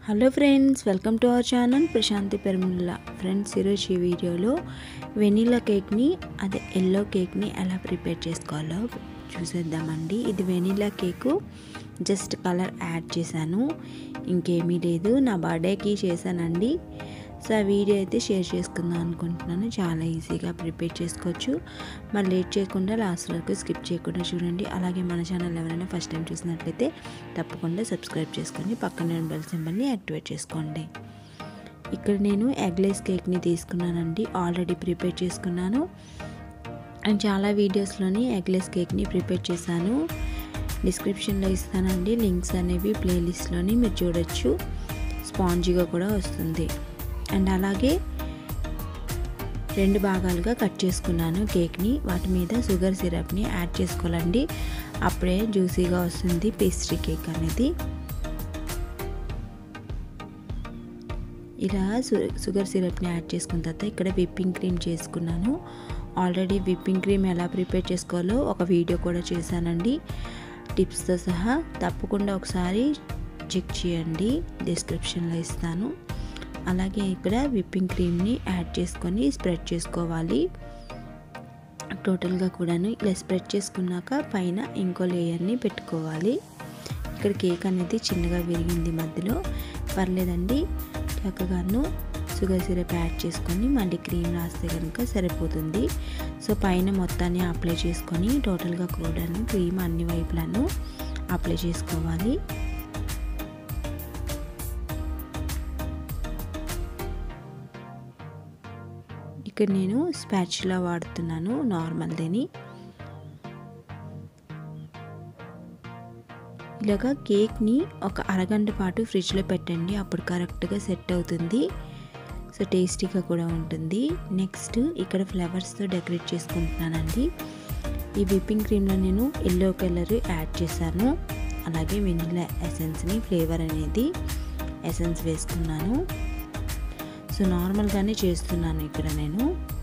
hello friends welcome to our channel Prashanthi Perumulla friends ఈరోజు ఈ వీడియోలో వెనీలా కేక్ని అదే ఎల్లో కేక్ని ఎలా ప్రిపేర్ చేసుకోవాలో చూసేద్దామండి ఇది vanilla cake just colour add చేశాను ఇంకేమీ లేదు నా బర్త్డేకి చేశానండి సో ఆ వీడియో అయితే షేర్ చేసుకుందాం అనుకుంటున్నాను చాలా ఈజీగా ప్రిపేర్ చేసుకోవచ్చు మరి లేట్ చేయకుండా లాస్ట్ వరకు స్కిప్ చేయకుండా చూడండి అలాగే మన ఛానల్ ఎవరైనా ఫస్ట్ టైం చూసినట్లయితే తప్పకుండా సబ్స్క్రైబ్ చేసుకోండి పక్కన బెల్ సింబల్ని యాక్టివేట్ చేసుకోండి ఇక్కడ నేను ఎగ్లెస్ కేక్ని తీసుకున్నానండి ఆల్రెడీ ప్రిపేర్ చేసుకున్నాను అండ్ చాలా వీడియోస్లోని ఎగ్లెస్ కేక్ని ప్రిపేర్ చేశాను డిస్క్రిప్షన్లో ఇస్తానండి లింక్స్ అనేవి ప్లేలిస్ట్లోని మీరు చూడొచ్చు స్పాంజీగా కూడా వస్తుంది అండ్ అలాగే రెండు భాగాలుగా కట్ చేసుకున్నాను కేక్ని వాటి మీద షుగర్ సిరప్ని యాడ్ చేసుకోవాలండి అప్పుడే జ్యూసీగా వస్తుంది పేస్ట్రీ కేక్ అనేది ఇలా షుగర్ సిరప్ని యాడ్ చేసుకున్న తర్వాత ఇక్కడ విప్పింగ్ క్రీమ్ చేసుకున్నాను ఆల్రెడీ విప్పింగ్ క్రీమ్ ఎలా ప్రిపేర్ చేసుకోవాలో ఒక వీడియో కూడా చేశానండి టిప్స్తో సహా తప్పకుండా ఒకసారి చెక్ చేయండి డిస్క్రిప్షన్లో ఇస్తాను అలాగే ఇక్కడ విప్పింగ్ క్రీమ్ని యాడ్ చేసుకొని స్ప్రెడ్ చేసుకోవాలి టోటల్గా కూడాను ఇలా స్ప్రెడ్ చేసుకున్నాక పైన ఇంకో లేయర్ని పెట్టుకోవాలి ఇక్కడ కేక్ అనేది చిన్నగా విరిగింది మధ్యలో పర్లేదండి చక్కగాను షుగర్ సిరప్ యాడ్ చేసుకొని మళ్ళీ క్రీమ్ రాస్తే కనుక సరిపోతుంది సో పైన మొత్తాన్ని అప్లై చేసుకొని టోటల్గా కూడాను క్రీమ్ అన్ని వైపులను అప్లై చేసుకోవాలి ఇక్కడ నేను స్పాచ్లా వాడుతున్నాను నార్మల్దేని ఇలాగా కేక్ని ఒక అరగంట పాటు ఫ్రిడ్జ్లో పెట్టండి అప్పుడు కరెక్ట్గా సెట్ అవుతుంది సో టేస్టీగా కూడా ఉంటుంది నెక్స్ట్ ఇక్కడ ఫ్లవర్స్తో డెకరేట్ చేసుకుంటున్నానండి ఈ విప్పింగ్ క్రీమ్లో నేను ఎల్లో కలర్ యాడ్ చేశాను అలాగే వెనిలా ఎసెన్స్ని ఫ్లేవర్ అనేది ఎసెన్స్ వేసుకున్నాను సో నార్మల్గానే చేస్తున్నాను ఇక్కడ నేను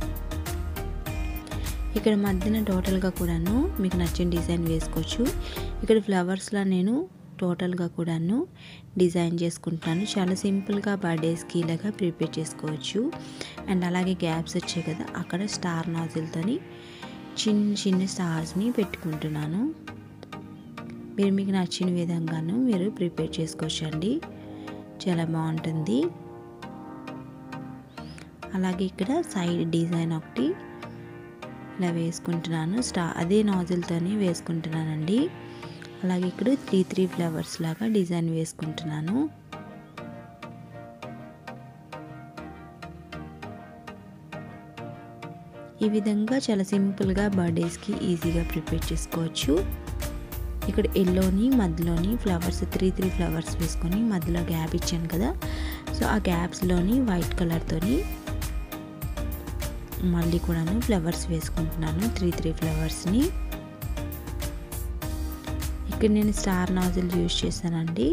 ఇక్కడ మధ్యన టోటల్గా కూడాను మీకు నచ్చిన డిజైన్ వేసుకోవచ్చు ఇక్కడ ఫ్లవర్స్లో నేను టోటల్గా కూడాను డిజైన్ చేసుకుంటాను చాలా సింపుల్గా బర్త్డేస్కి ఇలాగా ప్రిపేర్ చేసుకోవచ్చు అండ్ అలాగే గ్యాప్స్ వచ్చాయి కదా అక్కడ స్టార్ నాజిల్తోని చిన్న చిన్న స్టార్స్ని పెట్టుకుంటున్నాను మీరు మీకు నచ్చిన విధంగాను మీరు ప్రిపేర్ చేసుకోవచ్చు అండి చాలా బాగుంటుంది అలాగే ఇక్కడ సైడ్ డిజైన్ ఒకటి ఇలా వేసుకుంటున్నాను స్టా అదే నాజిల్తోనే వేసుకుంటున్నానండి అలాగే ఇక్కడ త్రీ త్రీ ఫ్లవర్స్ లాగా డిజైన్ వేసుకుంటున్నాను ఈ విధంగా చాలా సింపుల్గా బర్త్డేస్కి ఈజీగా ప్రిపేర్ చేసుకోవచ్చు ఇక్కడ ఎల్లోని మధ్యలోని ఫ్లవర్స్ త్రీ త్రీ ఫ్లవర్స్ వేసుకొని మధ్యలో గ్యాప్ ఇచ్చాను కదా సో ఆ గ్యాప్స్లోని వైట్ కలర్తోని మళ్ళీ కూడాను ఫ్లవర్స్ వేసుకుంటున్నాను త్రీ త్రీ ఫ్లవర్స్ని ఇక్కడ నేను స్టార్ నాజిల్ యూజ్ చేశానండి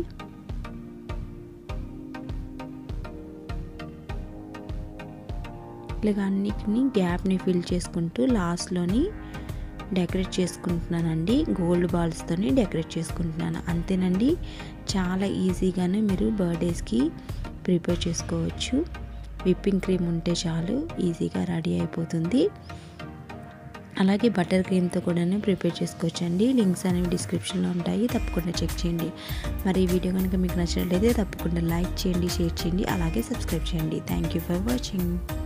ఇలాగ అన్నిటిని గ్యాప్ని ఫిల్ చేసుకుంటూ లాస్ట్లోని డెకరేట్ చేసుకుంటున్నానండి గోల్డ్ బాల్స్తోని డెకరేట్ చేసుకుంటున్నాను అంతేనండి చాలా ఈజీగానే మీరు బర్త్డేస్కి ప్రిపేర్ చేసుకోవచ్చు విప్పింగ్ క్రీమ్ ఉంటే చాలు ఈజీగా రెడీ అయిపోతుంది అలాగే బటర్ క్రీమ్తో కూడా ప్రిపేర్ చేసుకోవచ్చండి లింక్స్ అనేవి డిస్క్రిప్షన్లో ఉంటాయి తప్పకుండా చెక్ చేయండి మరి ఈ వీడియో కనుక మీకు నచ్చినట్లయితే తప్పకుండా లైక్ చేయండి షేర్ చేయండి అలాగే సబ్స్క్రైబ్ చేయండి థ్యాంక్ యూ ఫర్ వాచింగ్